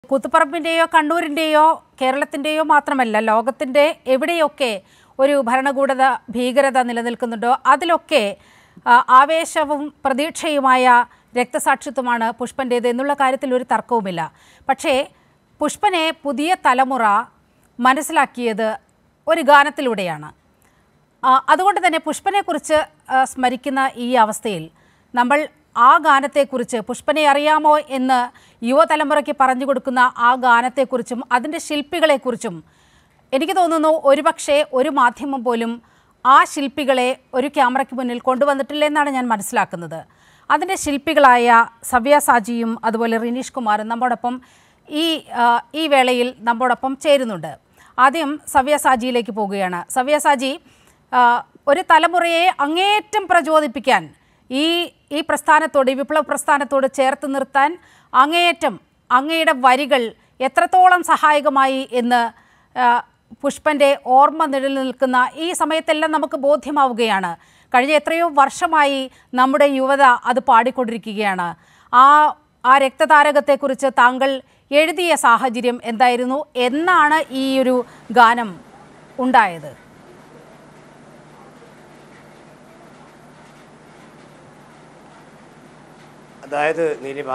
കൂത്തുപറമ്പിൻ്റെയോ കണ്ണൂരിൻ്റെയോ കേരളത്തിൻ്റെയോ മാത്രമല്ല ലോകത്തിൻ്റെ എവിടെയൊക്കെ ഒരു ഭരണകൂടത ഭീകരത നിലനിൽക്കുന്നുണ്ടോ അതിലൊക്കെ ആ, ആവേശവും പ്രതീക്ഷയുമായ രക്തസാക്ഷിത്വമാണ് പുഷ്പൻ്റേത് എന്നുള്ള കാര്യത്തിൽ ഒരു തർക്കവുമില്ല പക്ഷേ പുഷ്പനെ പുതിയ തലമുറ മനസ്സിലാക്കിയത് ഒരു ഗാനത്തിലൂടെയാണ് ആ, അതുകൊണ്ട് തന്നെ പുഷ്പനെക്കുറിച്ച് ആ, സ്മരിക്കുന്ന ഈ അവസ്ഥയിൽ നമ്മൾ ആ ഗാനത്തെക്കുറിച്ച് പുഷ്പനെ അറിയാമോ എന്ന് യുവതലമുറയ്ക്ക് പറഞ്ഞു കൊടുക്കുന്ന ആ ഗാനത്തെക്കുറിച്ചും അതിൻ്റെ ശില്പികളെക്കുറിച്ചും എനിക്ക് തോന്നുന്നു ഒരുപക്ഷെ ഒരു മാധ്യമം പോലും ആ ശില്പികളെ ഒരു ക്യാമറയ്ക്ക് മുന്നിൽ കൊണ്ടുവന്നിട്ടില്ല എന്നാണ് ഞാൻ മനസ്സിലാക്കുന്നത് അതിൻ്റെ ശില്പികളായ സവ്യ സാജിയും അതുപോലെ റിനീഷ് കുമാറും നമ്മോടൊപ്പം ഈ ആ, ഈ വേളയിൽ നമ്മോടൊപ്പം ചേരുന്നുണ്ട് ആദ്യം സവ്യ സാജിയിലേക്ക് പോവുകയാണ് സവ്യ സാജി ആ, ഒരു തലമുറയെ അങ്ങേയറ്റം പ്രചോദിപ്പിക്കാൻ ഈ ഈ പ്രസ്ഥാനത്തോട് ഈ വിപ്ലവ പ്രസ്ഥാനത്തോട് ചേർത്ത് നിർത്താൻ അങ്ങേയറ്റം അങ്ങയുടെ വരികൾ എത്രത്തോളം സഹായകമായി എന്ന് ആ, പുഷ്പൻ്റെ ഓർമ്മ നിലനിൽക്കുന്ന ഈ സമയത്തെല്ലാം നമുക്ക് ബോധ്യമാവുകയാണ് കഴിഞ്ഞ എത്രയോ വർഷമായി നമ്മുടെ യുവത അത് പാടിക്കൊണ്ടിരിക്കുകയാണ് ആ ആ രക്തതാരകത്തെക്കുറിച്ച് താങ്കൾ എഴുതിയ സാഹചര്യം എന്തായിരുന്നു എന്നാണ് ഈ ഒരു ഗാനം ഉണ്ടായത് അതായത് നീലിമ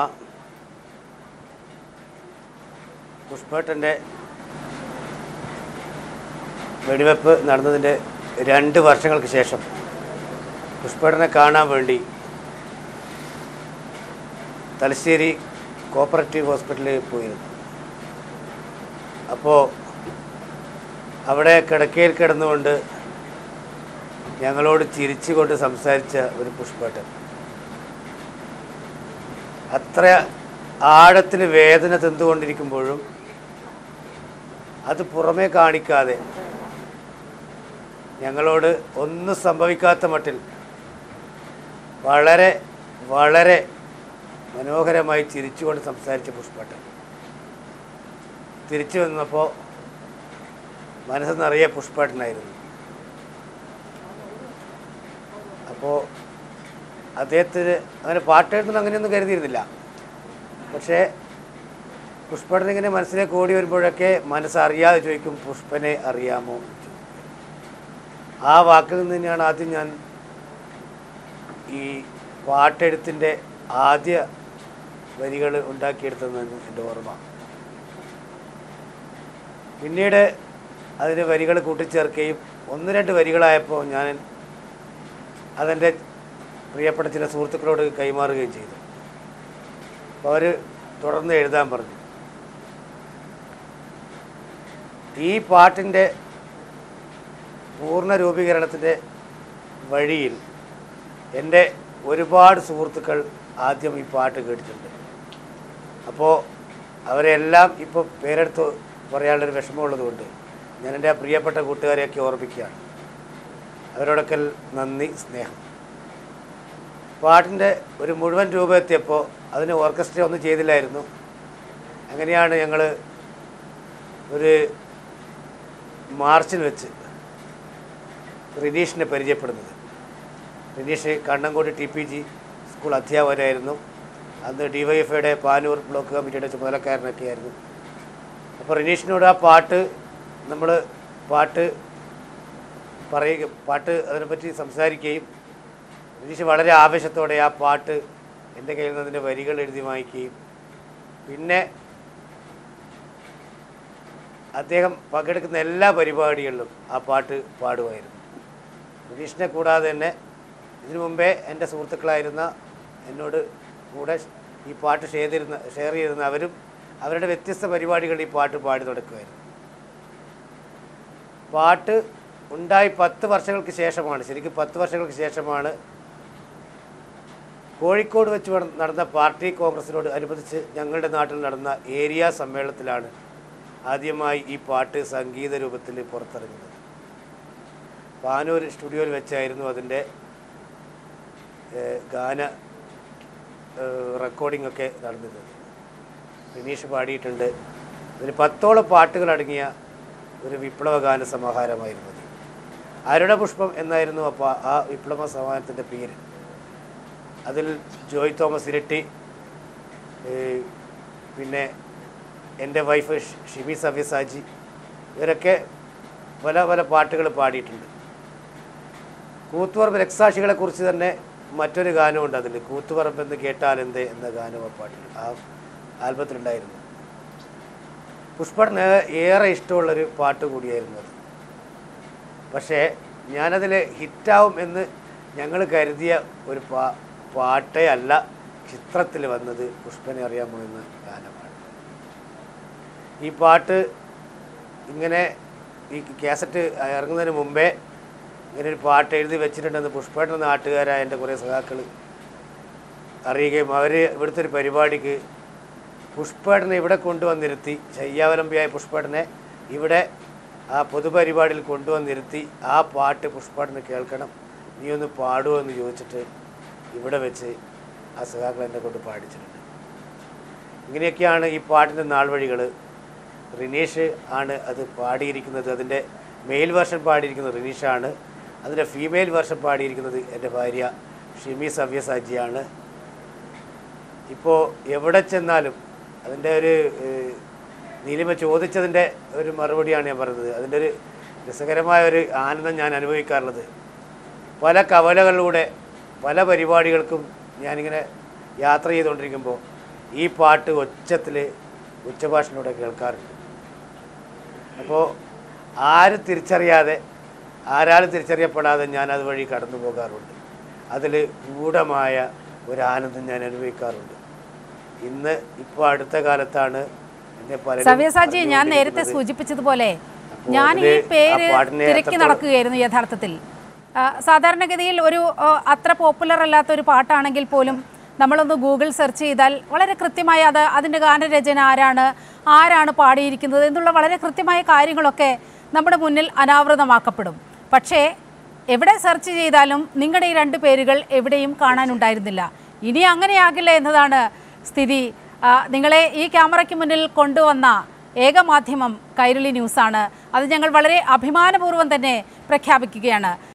പുഷ്പേട്ടൻ്റെ വെടിവെപ്പ് നടന്നതിൻ്റെ രണ്ട് വർഷങ്ങൾക്ക് ശേഷം പുഷ്പേട്ടനെ കാണാൻ വേണ്ടി തലശ്ശേരി കോപ്പറേറ്റീവ് ഹോസ്പിറ്റലിൽ പോയിരുന്നു അപ്പോൾ അവിടെ കിടക്കയിൽ കിടന്നുകൊണ്ട് ഞങ്ങളോട് ചിരിച്ചുകൊണ്ട് സംസാരിച്ച ഒരു പുഷ്പേട്ടൻ അത്ര ആഴത്തിൽ വേദന തിന്നുകൊണ്ടിരിക്കുമ്പോഴും അത് പുറമേ കാണിക്കാതെ ഞങ്ങളോട് ഒന്നും സംഭവിക്കാത്ത മട്ടിൽ വളരെ വളരെ മനോഹരമായി ചിരിച്ചുകൊണ്ട് സംസാരിച്ച പുഷ്പട്ടൻ തിരിച്ചു വന്നപ്പോൾ മനസ്സ് നിറയെ പുഷ്പട്ടനായിരുന്നു അപ്പോൾ അദ്ദേഹത്തിന് അങ്ങനെ പാട്ടെഴുതുന്ന അങ്ങനെയൊന്നും കരുതിയിരുന്നില്ല പക്ഷേ പുഷ്പടൻ ഇങ്ങനെ മനസ്സിലേക്ക് ഓടി വരുമ്പോഴൊക്കെ മനസ്സറിയാതെ ചോദിക്കും പുഷ്പനെ അറിയാമോ എന്ന് ചോദിക്കും. ആ വാക്കിൽ നിന്ന് തന്നെയാണ് ആദ്യം ഞാൻ ഈ പാട്ടെഴുത്തിൻ്റെ ആദ്യ വരികൾ ഉണ്ടാക്കിയെടുത്തതെന്ന് എൻ്റെ ഓർമ്മ പിന്നീട് അതിന് വരികൾ കൂട്ടിച്ചേർക്കുകയും ഒന്ന് രണ്ട് വരികളായപ്പോൾ ഞാൻ അതെൻ്റെ പ്രിയപ്പെട്ട ചില സുഹൃത്തുക്കളോട് കൈമാറുകയും ചെയ്തു അപ്പോൾ അവർ തുടർന്ന് എഴുതാൻ പറഞ്ഞു ഈ പാട്ടിൻ്റെ പൂർണ്ണ രൂപീകരണത്തിൻ്റെ വഴിയിൽ എൻ്റെ ഒരുപാട് സുഹൃത്തുക്കൾ ആദ്യം ഈ പാട്ട് കേട്ടിട്ടുണ്ട് അപ്പോൾ അവരെല്ലാം ഇപ്പോൾ പേരെടുത്ത് പറയാനുള്ളൊരു വിഷമമുള്ളതുകൊണ്ട് ഞാൻ എൻ്റെ ആ പ്രിയപ്പെട്ട കൂട്ടുകാരെയൊക്കെ ഓർമ്മിക്കുകയാണ് അവരോടൊക്കെ നന്ദി സ്നേഹം പാട്ടിൻ്റെ ഒരു മുഴുവൻ രൂപം എത്തിയപ്പോൾ അതിന് ഓർക്കസ്ട്ര ഒന്നും ചെയ്തില്ലായിരുന്നു അങ്ങനെയാണ് ഞങ്ങൾ ഒരു മാർച്ചിൽ വെച്ച് റിനീഷിനെ പരിചയപ്പെടുന്നത് Rineesh Kannankode T P G school അധ്യാപകനായിരുന്നു അന്ന് ഡി വൈ എഫ് ഐയുടെ പാനൂർ ബ്ലോക്ക് കമ്മിറ്റിയുടെ ചുമതലക്കാരനൊക്കെ ആയിരുന്നു അപ്പോൾ റിനീഷിനോട് ആ പാട്ട് നമ്മൾ പാട്ട് പറയുക പാട്ട് അതിനെപ്പറ്റി സംസാരിക്കുകയും റിനീഷ് വളരെ ആവേശത്തോടെ ആ പാട്ട് എൻ്റെ കയ്യിൽ നിന്ന് അതിൻ്റെ വരികൾ എഴുതി വാങ്ങിക്കുകയും പിന്നെ അദ്ദേഹം പങ്കെടുക്കുന്ന എല്ലാ പരിപാടികളിലും ആ പാട്ട് പാടുമായിരുന്നു റിനീഷിനെ കൂടാതെ തന്നെ ഇതിനു മുമ്പേ എൻ്റെ സുഹൃത്തുക്കളായിരുന്ന എന്നോട് കൂടെ ഈ പാട്ട് ഷെയർ ചെയ്തിരുന്ന ഷെയർ ചെയ്തിരുന്ന അവരും അവരുടെ വ്യത്യസ്ത പരിപാടികളിൽ ഈ പാട്ട് പാടി നടക്കുമായിരുന്നു പാട്ട് ഉണ്ടായി പത്ത് വർഷങ്ങൾക്ക് ശേഷമാണ് ശരിക്കും പത്ത് വർഷങ്ങൾക്ക് ശേഷമാണ് കോഴിക്കോട് വെച്ച് വട- നടന്ന പാർട്ടി കോൺഗ്രസിനോട് അനുബന്ധിച്ച് ഞങ്ങളുടെ നാട്ടിൽ നടന്ന ഏരിയ സമ്മേളനത്തിലാണ് ആദ്യമായി ഈ പാട്ട് സംഗീത രൂപത്തിൽ പുറത്തിറങ്ങുന്നത് പാനൂർ സ്റ്റുഡിയോയിൽ വെച്ചായിരുന്നു അതിൻ്റെ ഏഹ്, ഗാന റെക്കോർഡിംഗ് ഒക്കെ നടന്നിരുന്നത് വിനീഷ് പാടിയിട്ടുണ്ട് ഇതിൽ പത്തോളം പാട്ടുകൾ അടങ്ങിയ ഒരു വിപ്ലവ ഗാന സമാഹാരമായിരുന്നു അത് അരുണ പുഷ്പം എന്നായിരുന്നു ആ പാ- ആ വിപ്ലവ സമാഹാരത്തിൻ്റെ പേര് അതിൽ ജോയ് തോമസ് ഇരട്ടി ഏഹ്, പിന്നെ എൻ്റെ വൈഫ് ഷ്- ഷിമി സവ്യസാജി ഇവരൊക്കെ പല പല പാട്ടുകൾ പാടിയിട്ടുണ്ട് കൂത്തുപറമ്പ് രക്സാക്ഷികളെ കുറിച്ച് തന്നെ മറ്റൊരു ഗാനമുണ്ട് അതിൽ കൂത്തുപറമ്പ് എന്ന് കേട്ടാലെന്തേ എന്ന ഗാനം ആ പാട്ടിൽ ആ ആൽബത്തിലുണ്ടായിരുന്നു പുഷ്പടിന് ഏറെ ഇഷ്ടമുള്ളൊരു പാട്ട് കൂടിയായിരുന്നു അത് പക്ഷേ ഞാനതിൽ ഹിറ്റാവും എന്ന് ഞങ്ങൾ കരുതിയ ഒരു പാ പാട്ടേ അല്ല ചിത്രത്തിൽ വന്നത് പുഷ്പനെ അറിയാമോ എന്ന ഗാനമാണ് ഈ പാട്ട് ഇങ്ങനെ ഈ കാസറ്റ് ഇറങ്ങുന്നതിന് മുമ്പേ ഇങ്ങനെ ഒരു പാട്ട് എഴുതി വെച്ചിട്ടുണ്ടെന്ന് പുഷ്പേട്ടൻ നാട്ടുകാരായ എൻ്റെ കുറേ സഖാക്കൾ അറിയുകയും അവർ ഇവിടുത്തെ ഒരു പരിപാടിക്ക് പുഷ്പേട്ടനെ ഇവിടെ കൊണ്ടുവന്നിരുത്തി ശയ്യാവലംബിയായ പുഷ്പേട്ടനെ ഇവിടെ ആ പൊതുപരിപാടിയിൽ കൊണ്ടുവന്നിരുത്തി ആ പാട്ട് പുഷ്പേട്ടന് കേൾക്കണം നീ ഒന്ന് പാടുമോ എന്ന് ചോദിച്ചിട്ട് ഇവിടെ വെച്ച് ആ സഖാക്കൾ എന്നെ കൊണ്ട് പാടിച്ചിട്ടുണ്ട് ഇങ്ങനെയൊക്കെയാണ് ഈ പാട്ടിൻ്റെ നാൾ വഴികൾ റിനീഷ് ആണ് അത് പാടിയിരിക്കുന്നത് അതിൻ്റെ മെയിൽ വെർഷൻ പാടിയിരിക്കുന്നത് റിനീഷാണ് അതിൻ്റെ ഫീമെയിൽ വെർഷൻ പാടിയിരിക്കുന്നത് എൻ്റെ ഭാര്യ ഷിമി സവ്യസാജിയാണ് ഇപ്പോൾ എവിടെ ചെന്നാലും അതിൻ്റെ ഒരു ഏഹ്, നീലിമ ചോദിച്ചതിൻ്റെ ഒരു മറുപടിയാണ് ഞാൻ പറഞ്ഞത് അതിൻ്റെ ഒരു രസകരമായ ഒരു ആനന്ദം ഞാൻ അനുഭവിക്കാറുള്ളത് പല കവലകളിലൂടെ പല പരിപാടികൾക്കും ഞാനിങ്ങനെ യാത്ര ചെയ്തുകൊണ്ടിരിക്കുമ്പോൾ ഈ പാട്ട് ഒച്ചത്തിൽ ഉച്ചഭാഷണിലൂടെ കേൾക്കാറുണ്ട് അപ്പോൾ ആരും തിരിച്ചറിയാതെ ആരാലും തിരിച്ചറിയപ്പെടാതെ ഞാൻ അതുവഴി കടന്നു പോകാറുണ്ട് അതിൽ ഗൂഢമായ ഒരു ആനന്ദം ഞാൻ അനുഭവിക്കാറുണ്ട് ഇന്ന് ഇപ്പോൾ അടുത്ത കാലത്താണ് എന്നെ പലരും സവ്യസാജി ഞാൻ നേരത്തെ അറിഞ്ഞുകൊണ്ടിരിക്കുന്നത്. സൂചിപ്പിച്ചതുപോലെ അപ്പോൾ ഞാൻ ഈ അതില് പേര് ആ പാട്ടിനെ തിരക്കി എത്രത്തോളം- നടക്കുകയായിരുന്നു യഥാർത്ഥത്തിൽ ആ, സാധാരണഗതിയിൽ ഒരു ആ, അത്ര പോപ്പുലർ അല്ലാത്ത ഒരു പാട്ടാണെങ്കിൽ പോലും നമ്മളൊന്ന് ഗൂഗിൾ സെർച്ച് ചെയ്താൽ വളരെ കൃത്യമായി അത് അതിൻ്റെ ഗാനരചന ആരാണ് ആരാണ് പാടിയിരിക്കുന്നത് എന്നുള്ള വളരെ കൃത്യമായ കാര്യങ്ങളൊക്കെ നമ്മുടെ മുന്നിൽ അനാവൃതമാക്കപ്പെടും പക്ഷേ എവിടെ സെർച്ച് ചെയ്താലും നിങ്ങളുടെ ഈ രണ്ട് പേരുകൾ എവിടെയും കാണാനുണ്ടായിരുന്നില്ല ഇനി അങ്ങനെയാകില്ല എന്നതാണ് സ്ഥിതി ആ, നിങ്ങളെ ഈ ക്യാമറയ്ക്ക് മുന്നിൽ കൊണ്ടുവന്ന ഏക മാധ്യമം കൈരളി ന്യൂസാണ് അത് ഞങ്ങൾ വളരെ അഭിമാനപൂർവ്വം തന്നെ പ്രഖ്യാപിക്കുകയാണ്